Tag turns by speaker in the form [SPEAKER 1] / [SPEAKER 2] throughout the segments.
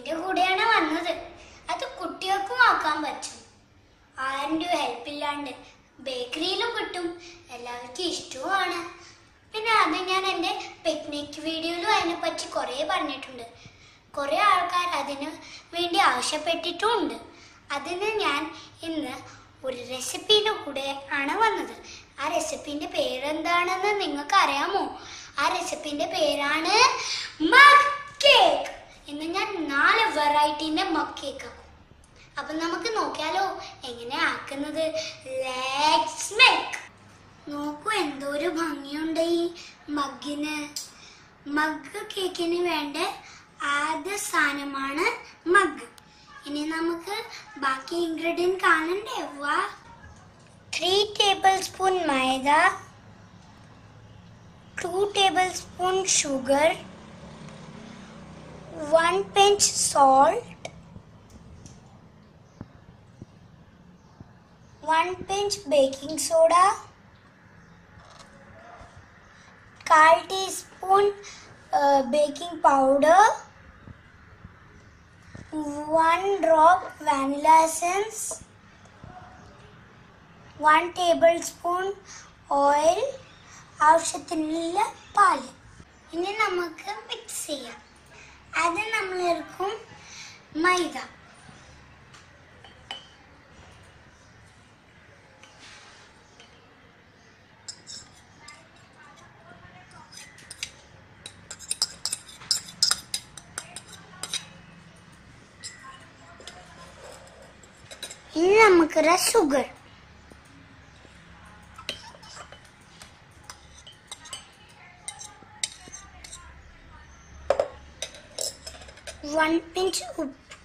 [SPEAKER 1] എന്റെ കൂടെയാണ് വന്നത് അത് കുട്ടികൾക്കും ആക്കാൻ പറ്റും ആരുടെ ഹെൽപ്പ് ഇല്ലാണ്ട് ബേക്കറിയിലും കിട്ടും എല്ലാവർക്കും ഇഷ്ടവുമാണ് പിന്നെ അത് ഞാൻ എൻ്റെ പിക്നിക് വീഡിയോയിലും അതിനെപ്പറ്റി കുറേ പറഞ്ഞിട്ടുണ്ട് കുറേ ആൾക്കാർ അതിന് വേണ്ടി ആവശ്യപ്പെട്ടിട്ടുമുണ്ട് അതിന് ഞാൻ ഇന്ന് ഒരു റെസിപ്പീൻ്റെ കൂടെ ആണ് വന്നത് ആ റെസിപ്പീൻ്റെ പേരെന്താണെന്ന് നിങ്ങൾക്ക് അറിയാമോ ആ റെസിപ്പീൻ്റെ പേരാണ് മഗ് കേക്ക് ഇന്ന് ഞാൻ നാല് വെറൈറ്റീൻ്റെ മഗ് കേക്ക് ആക്കും അപ്പൊ നമുക്ക് നോക്കിയാലോ എങ്ങനെ ആക്കുന്നത് ലെറ്റ്സ് മേക്ക് നോക്കൂ എന്തോരു ഭംഗിയുണ്ട് ഈ മഗ്ഗിന് മഗ് കേക്കിന് വേണ്ട ആദ്യ സാധനമാണ് മഗ് ഇനി നമുക്ക് ബാക്കി ഇൻഗ്രീഡിയൻറ്റ് കാണണ്ടേ വാ three tablespoon maida two tablespoon sugar one pinch salt one pinch baking soda കാൽ teaspoon baking powder one drop vanilla essence one tablespoon oil ആവശ്യത്തിനുള്ള പാല് ഇനി നമുക്ക് മിക്സ് ചെയ്യാം അത് നമ്മൾ എടുക്കും മൈദ ഇനി നമുക്കൊരു ഷുഗർ വൺ പിഞ്ച് ഉപ്പ്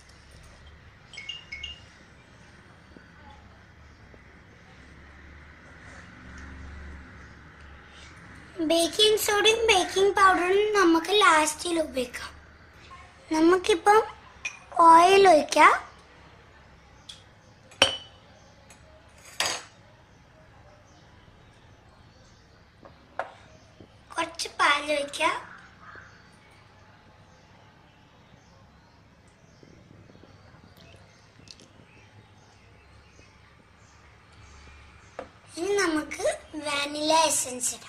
[SPEAKER 1] ബേക്കിംഗ് സോഡയും ബേക്കിംഗ് പൗഡറും നമുക്ക് ലാസ്റ്റിൽ ഉപയോഗിക്കാം നമുക്കിപ്പം ഓയിൽ ഒഴിക്കാം കുറച്ച് പാൽ ഒഴിക്കാം ഇനി നമുക്ക് വാനില എസൻസ് ഇടാം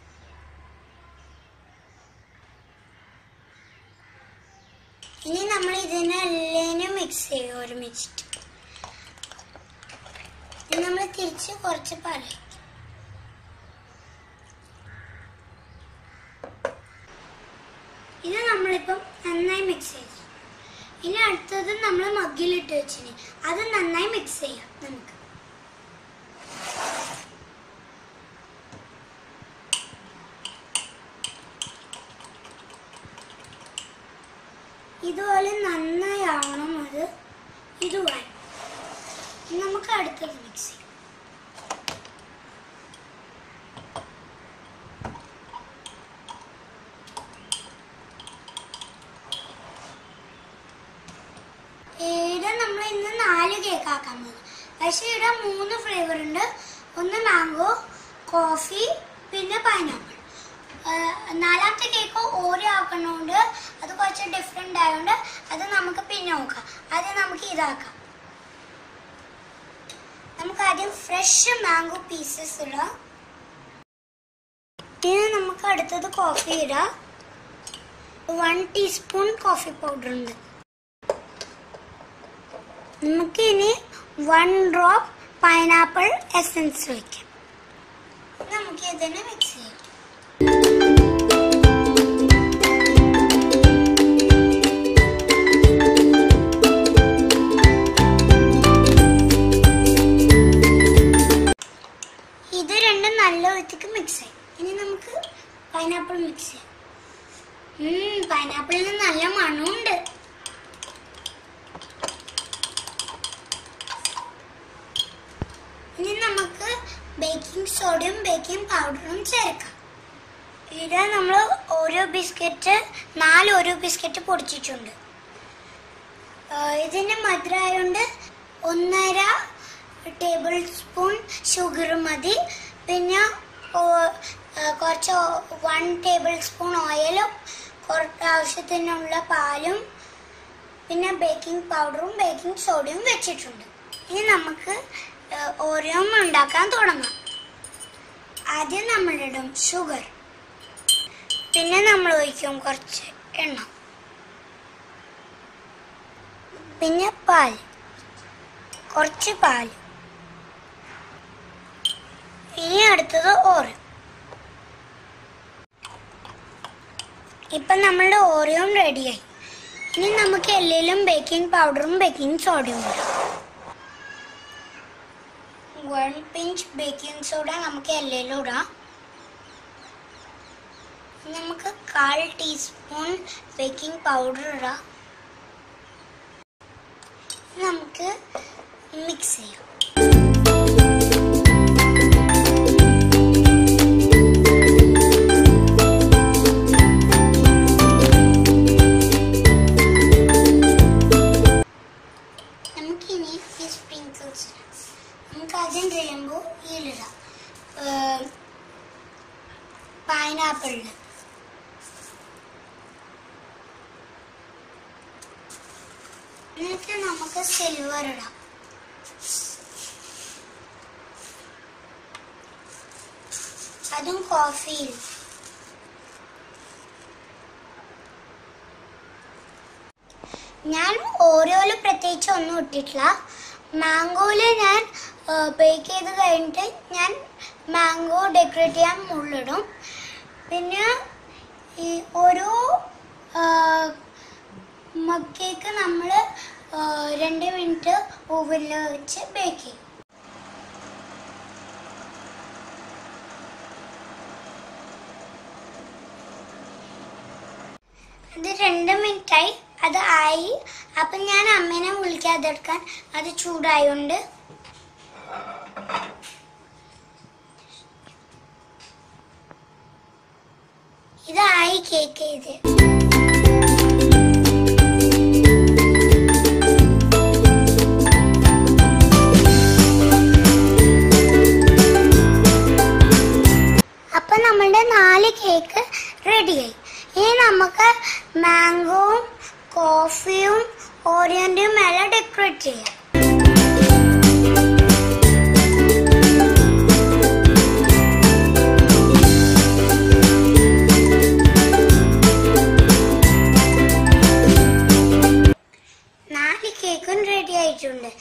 [SPEAKER 1] ഇനി നമ്മൾ ഇതിനെല്ലാം മിക്സ് ചെയ്യും ഒരുമിച്ചിട്ട് ഇനി നമ്മൾ തിരിച്ച് കുറച്ച് പാൽ ഒഴിക്കും ഇത് നമ്മളിപ്പം നന്നായി മിക്സ് ചെയ്തു ഇനി അടുത്തത് നമ്മൾ മഗ്ഗിലിട്ട് വെച്ചിന് അത് നന്നായി മിക്സ് ചെയ്യാം നമുക്ക് ഇതുപോലെ നന്നായി ആവണം അത് ഇതുമായി ഇനി നമുക്ക് അടുത്തത് മിക്സ് ചെയ്യാം ഇവിടെ നമ്മൾ ഇന്ന് നാല് കേക്ക് ആക്കാൻ പോകുന്നത് പക്ഷെ ഇവിടെ മൂന്ന് ഫ്ലേവർ ഉണ്ട് ഒന്ന് മാംഗോ കോഫി പിന്നെ പൈനാപ്പിൾ നാലാമത്തെ കേക്ക് ഓരോ ആക്കണോണ്ട് അത് കുറച്ച് ഡിഫറെൻ്റ് ആയതുകൊണ്ട് അത് നമുക്ക് പിന്നെ നോക്കാം ആദ്യം നമുക്ക് ഇതാക്കാം നമുക്ക് ആദ്യം ഫ്രഷ് മാംഗോ പീസസ് ഇടാം ഇനി നമുക്ക് അടുത്തത് കോഫി ഇടാം വൺ ടീസ്പൂൺ കോഫി പൗഡർ ഉണ്ട് നമുക്ക് ഇനി വൺ ഡ്രോപ്പ് പൈനാപ്പിൾ എസൻസ് വയ്ക്കാം നമുക്ക് ഇതിനെ മിക്സ് ചെയ്യാം ഇത് രണ്ടും നല്ല വിധത്തിക്ക് മിക്സ് ആയി ഇനി നമുക്ക് പൈനാപ്പിൾ മിക്സ് ചെയ്യാം പൈനാപ്പിളിന് നല്ല മണമുണ്ട് ഇനി നമുക്ക് ബേക്കിംഗ് സോഡയും ബേക്കിംഗ് പൗഡറും ചേർക്കാം ഇത് നമ്മൾ ഓരോ ബിസ്ക്കറ്റ് നാല് ഓരോ ബിസ്ക്കറ്റ് പൊടിച്ചിട്ടുണ്ട് ആഹ് ഇതിന് മധുരമായതുകൊണ്ട് ഒന്നര ടേബിൾ സ്പൂൺ ഷുഗർ മതി പിന്നെ ഓ- ആഹ് കുറച്ച് വൺ ടേബിൾ സ്പൂൺ ഓയിലും കുറച്ച് ആവശ്യത്തിനുള്ള പാലും പിന്നെ ബേക്കിംഗ് പൗഡറും ബേക്കിംഗ് സോഡയും വെച്ചിട്ടുണ്ട് ഇനി നമുക്ക് ഏഹ്, ഓരോ ഉണ്ടാക്കാൻ തുടങ്ങാം ആദ്യം നമ്മളിടും ഷുഗർ പിന്നെ നമ്മൾ ഒഴിക്കും കുറച്ച് എണ്ണ പിന്നെ പാൽ കുറച്ച് പാൽ ഇനി അടുത്തത് ഓറ് ഇപ്പം നമ്മളുടെ ഓറിയോം റെഡിയായി ഇനി നമുക്ക് എല്ലാം ബേക്കിംഗ് പൗഡറും ബേക്കിംഗ് സോഡയും ഇടാം വൺ പിഞ്ച് ബേക്കിംഗ് സോഡ നമുക്ക് എല്ലാം ഇടാം ഇനി നമുക്ക് കാൽ ടീസ്പൂൺ ബേക്കിംഗ് പൗഡർ ഇടാം ഇനി നമുക്ക് മിക്സ് ചെയ്യാം നമുക്കിനി ഈ സ്പ്രിങ്കിൾസ് നമുക്ക് ആദ്യം റെയിൻബോ ഈലിടാം പൈനാപ്പിളിൽ എന്നിട്ട് നമുക്ക് സിൽവർ ഇടാം അതും കോഫിയിൽ ഞാൻ ഓരോയില് പ്രത്യേകിച്ച് ഒന്നും ഇട്ടിട്ടില്ല മാംഗോയില് ഞാൻ ബേക്ക് ചെയ്ത് കഴിഞ്ഞിട്ട് ഞാൻ മാംഗോ ഡെക്കറേറ്റ് ചെയ്യാൻ മുള്ളിടും പിന്നെ ഈ ഓരോ മക്കേക്ക് നമ്മൾ രണ്ട് മിനിറ്റ് ഓവനിൽ വെച്ച് ബേക്ക് ചെയ്യും അത് രണ്ട് മിനിറ്റായി അത് ആയി അപ്പം ഞാൻ അമ്മേനെ വിളിക്കാതെടുക്കാൻ അത് ചൂടായോണ്ട് ഇതായി കേക്ക് ഇത് അപ്പൊ നമ്മളുടെ നാല് കേക്ക് റെഡിയായി ഇനി നമുക്ക് മാംഗോവും കോഫിയും ഓറിയന്റെയും മേലെ ഡെക്കറേറ്റ് ചെയ്യാം നാല് കേക്കും റെഡി ആയിട്ടുണ്ട്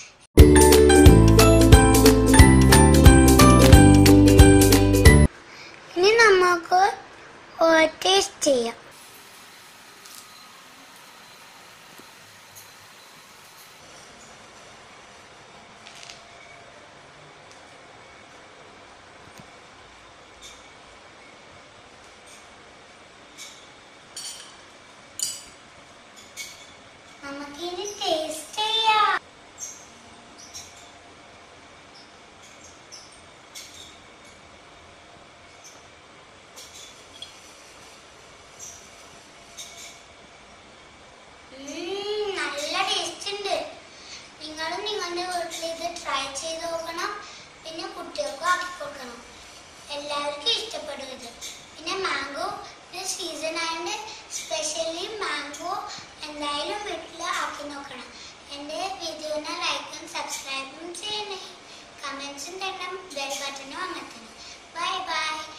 [SPEAKER 1] ഇനി നമുക്ക് ടേസ്റ്റ് ചെയ്യാം നമുക്കിനി ടേസ്റ്റ് ചെയ്യാം ഉം, നല്ല ടേസ്റ്റ് ഉണ്ട് നിങ്ങളും നിങ്ങളുടെ വീട്ടിൽ ഇത് ട്രൈ ചെയ്ത് നോക്കണം പിന്നെ കുട്ടികൾക്കും ആക്കി കൊടുക്കണം എല്ലാവർക്കും ഇഷ്ടപ്പെടും ഇത് പിന്നെ മാംഗോ സീസൺ ആയതുകൊണ്ട് സ്പെഷ്യലി മാംഗോ എന്തായാലും വീട്ടിൽ ആക്കി നോക്കണം എൻ്റെ വീഡിയോനെ ലൈക്കും സബ്സ്ക്രൈബും ചെയ്യണേ കമൻസും തരണം ബെൽ ബട്ടണും അമർത്തണം ബൈ ബൈ